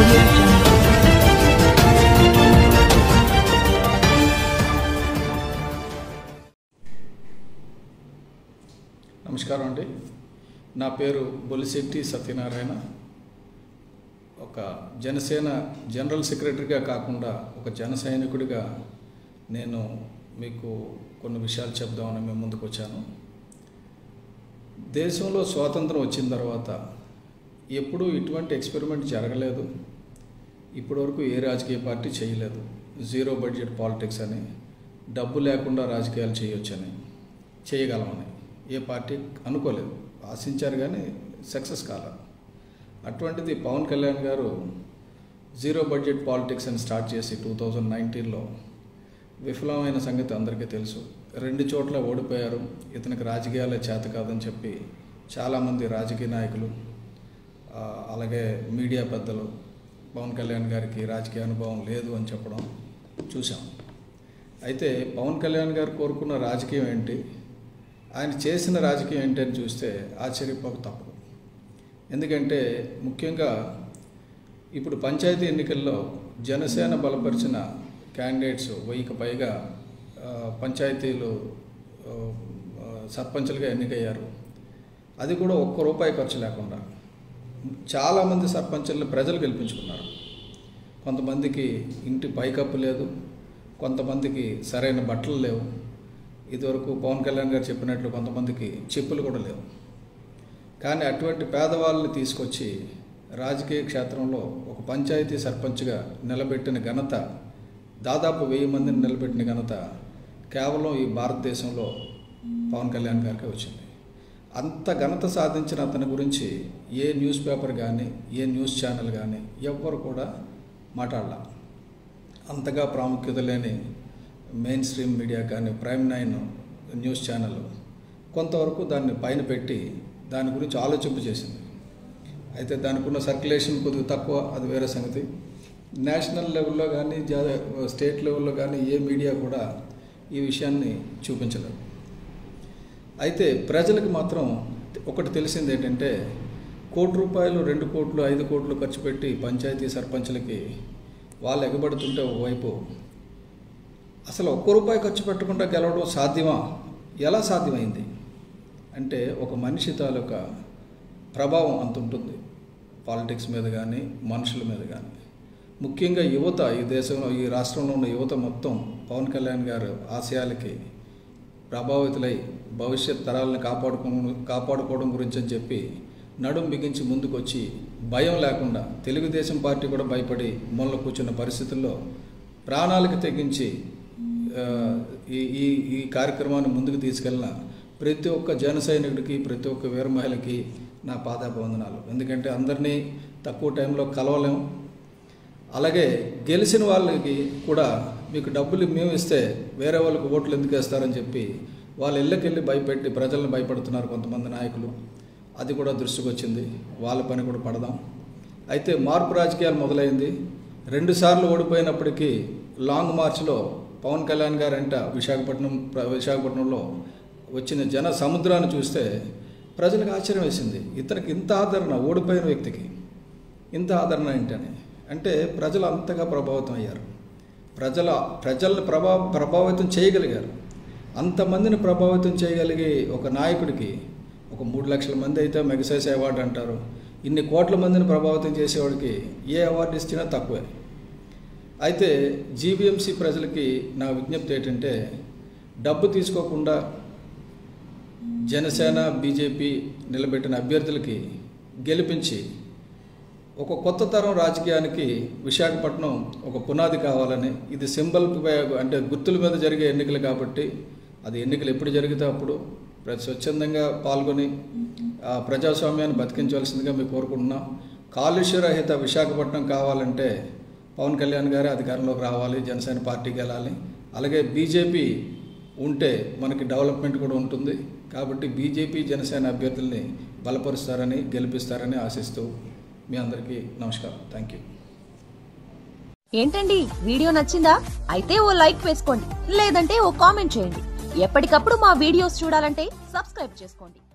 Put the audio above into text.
audio jungle. నమస్కారం అండి నా పేరు బొలిశెట్టి సత్యనారాయణ ఒక జనసేన జనరల్ సెక్రటరీగా కాకుండా ఒక జన సైనికుడిగా నేను మీకు కొన్ని విషయాలు చెప్దామని మేము ముందుకు వచ్చాను దేశంలో స్వాతంత్రం వచ్చిన తర్వాత ఎప్పుడూ ఇటువంటి ఎక్స్పెరిమెంట్ జరగలేదు ఇప్పటివరకు ఏ రాజకీయ పార్టీ చేయలేదు జీరో బడ్జెట్ పాలిటిక్స్ అని డబ్బు లేకుండా రాజకీయాలు చేయొచ్చని చేయగలమని ఏ పార్టీ అనుకోలేదు ఆశించారు కానీ సక్సెస్ కాలేదు అటువంటిది పవన్ కళ్యాణ్ గారు జీరో బడ్జెట్ పాలిటిక్స్ అని స్టార్ట్ చేసి టూ థౌజండ్ నైన్టీన్లో విఫలమైన సంగతి అందరికీ తెలుసు రెండు చోట్ల ఓడిపోయారు ఇతనికి రాజకీయాలే చేత కాదని చెప్పి చాలామంది రాజకీయ నాయకులు ఆ, అలాగే మీడియా పెద్దలు పవన్ కళ్యాణ్ గారికి రాజకీయ అనుభవం లేదు అని చెప్పడం చూసాం అయితే పవన్ కళ్యాణ్ గారు కోరుకున్న రాజకీయం ఏంటి ఆయన చేసిన రాజకీయం ఏంటి అని చూస్తే ఆశ్చర్యపోక తప్పదు ఎందుకంటే ముఖ్యంగా ఇప్పుడు పంచాయతీ ఎన్నికల్లో జనసేన బలపరిచిన క్యాండిడేట్స్ వెయ్యికి పైగా ఆ, పంచాయతీలు ఆ, ఆ, సర్పంచులుగా ఎన్నికయ్యారు అది కూడా ఒక్క రూపాయి ఖర్చు లేకుండా చాలామంది సర్పంచులను ప్రజలు గెలిపించుకున్నారు కొంతమందికి ఇంటి పైకప్పు లేదు కొంతమందికి సరైన బట్టలు లేవు ఇదివరకు పవన్ కళ్యాణ్ గారు చెప్పినట్లు కొంతమందికి చెప్పులు కూడా లేవు కానీ అటువంటి పేదవాళ్ళని తీసుకొచ్చి రాజకీయ క్షేత్రంలో ఒక పంచాయతీ సర్పంచ్గా నిలబెట్టిన ఘనత దాదాపు వెయ్యి మందిని నిలబెట్టిన ఘనత కేవలం ఈ భారతదేశంలో పవన్ కళ్యాణ్ గారికి వచ్చింది అంత ఘనత సాధించిన అతని గురించి ఏ న్యూస్ పేపర్ కానీ ఏ న్యూస్ ఛానల్ కానీ ఎవ్వరు కూడా మాట్లాడాల అంతగా ప్రాముఖ్యత లేని మెయిన్ స్ట్రీమ్ మీడియా కానీ ప్రైమ్ నైన్ న్యూస్ ఛానల్ కొంతవరకు దాన్ని పైన పెట్టి దాని గురించి ఆలోచింపు చేసింది అయితే దానికి ఉన్న సర్క్యులేషన్ కొద్దిగా తక్కువ అది వేరే సంగతి నేషనల్ లెవెల్లో కానీ జా- స్టేట్ లెవెల్లో కానీ ఏ మీడియా కూడా ఈ విషయాన్ని చూపించలేదు అయితే ప్రజలకు మాత్రం ఒకటి తెలిసింది ఏంటంటే కోటి రూపాయలు రెండు కోట్లు ఐదు కోట్లు ఖర్చు పెట్టి పంచాయతీ సర్పంచులకి వాళ్ళు ఎగబడుతుంటే ఒకవైపు అసలు ఒక్క రూపాయి ఖర్చు పెట్టకుండా గెలవడం సాధ్యమా ఎలా సాధ్యమైంది అంటే ఒక మనిషి తాలూకా ప్రభావం అంత ఉంటుంది పాలిటిక్స్ మీద కానీ మనుషుల మీద కానీ ముఖ్యంగా యువత ఈ దేశంలో ఈ రాష్ట్రంలో ఉన్న యువత మొత్తం పవన్ కళ్యాణ్ గారు ఆశయాలకి ప్రభావితులై భవిష్యత్ తరాలను కాపాడుకో కాపాడుకోవడం గురించి అని చెప్పి నడుం బిగించి ముందుకొచ్చి భయం లేకుండా తెలుగుదేశం పార్టీ కూడా భయపడి మొన్న కూర్చున్న పరిస్థితుల్లో ప్రాణాలకు తెగించి ఆ, ఈ ఈ ఈ కార్యక్రమాన్ని ముందుకు తీసుకెళ్ళిన ప్రతి ఒక్క జన సైనికుడికి ప్రతి ఒక్క వీర మహిళకి నా పాదాభివందనాలు ఎందుకంటే అందరినీ తక్కువ టైంలో కలవలేం అలాగే గెలిచిన వాళ్ళకి కూడా మీకు డబ్బులు మేము ఇస్తే వేరే వాళ్ళకి ఓట్లు ఎందుకు వేస్తారని చెప్పి వాళ్ళ ఇళ్ళకి వెళ్ళి భయపెట్టి ప్రజలను భయపడుతున్నారు కొంతమంది నాయకులు అది కూడా దృష్టికి వచ్చింది వాళ్ళ పని కూడా పడదాం అయితే మార్పు రాజకీయాలు మొదలైంది రెండుసార్లు ఓడిపోయినప్పటికీ లాంగ్ మార్చ్లో పవన్ కళ్యాణ్ గారు అంట విశాఖపట్నం ప్ర- విశాఖపట్నంలో వచ్చిన జన సముద్రాన్ని చూస్తే ప్రజలకు ఆశ్చర్యం వేసింది ఇతనికి ఇంత ఆదరణ ఓడిపోయిన వ్యక్తికి ఇంత ఆదరణ ఏంటని అంటే ప్రజలు అంతగా ప్రభావితం అయ్యారు ప్రజల ప్రజలను ప్రభావ ప్రభావితం చేయగలిగారు అంతమందిని ప్రభావితం చేయగలిగే ఒక నాయకుడికి ఒక మూడు లక్షల మంది అయితే మెగసైస్ అవార్డు అంటారు ఇన్ని కోట్ల మందిని ప్రభావితం చేసేవాడికి ఏ అవార్డు ఇచ్చినా తక్కువే అయితే జీవీఎంసీ ప్రజలకి నా విజ్ఞప్తి ఏంటంటే డబ్బు తీసుకోకుండా జనసేన బీజేపీ నిలబెట్టిన అభ్యర్థులకి గెలిపించి ఒక కొత్త తరం రాజకీయానికి విశాఖపట్నం ఒక పునాది కావాలని ఇది సింబల్ అంటే గుర్తుల మీద జరిగే ఎన్నికలు కాబట్టి అది ఎన్నికలు ఎప్పుడు జరిగితే అప్పుడు ప్రతి స్వచ్ఛందంగా పాల్గొని ఆ ప్రజాస్వామ్యాన్ని బతికించవలసిందిగా మేము కోరుకుంటున్నాం కాలుష్య రహిత విశాఖపట్నం కావాలంటే పవన్ కళ్యాణ్ గారే అధికారంలోకి రావాలి జనసేన పార్టీకి వెళ్ళాలి అలాగే బీజేపీ ఉంటే మనకి డెవలప్మెంట్ కూడా ఉంటుంది కాబట్టి బీజేపీ జనసేన అభ్యర్థుల్ని బలపరుస్తారని గెలిపిస్తారని ఆశిస్తూ మీ అందరికీ నమస్కారం థ్యాంక్ యూ ఏంటండి వీడియో నచ్చిందా అయితే ఓ లైక్ వేసుకోండి లేదంటే ఓ కామెంట్ చేయండి ఎప్పటికప్పుడు మా వీడియోస్ చూడాలంటే సబ్స్క్రైబ్ చేసుకోండి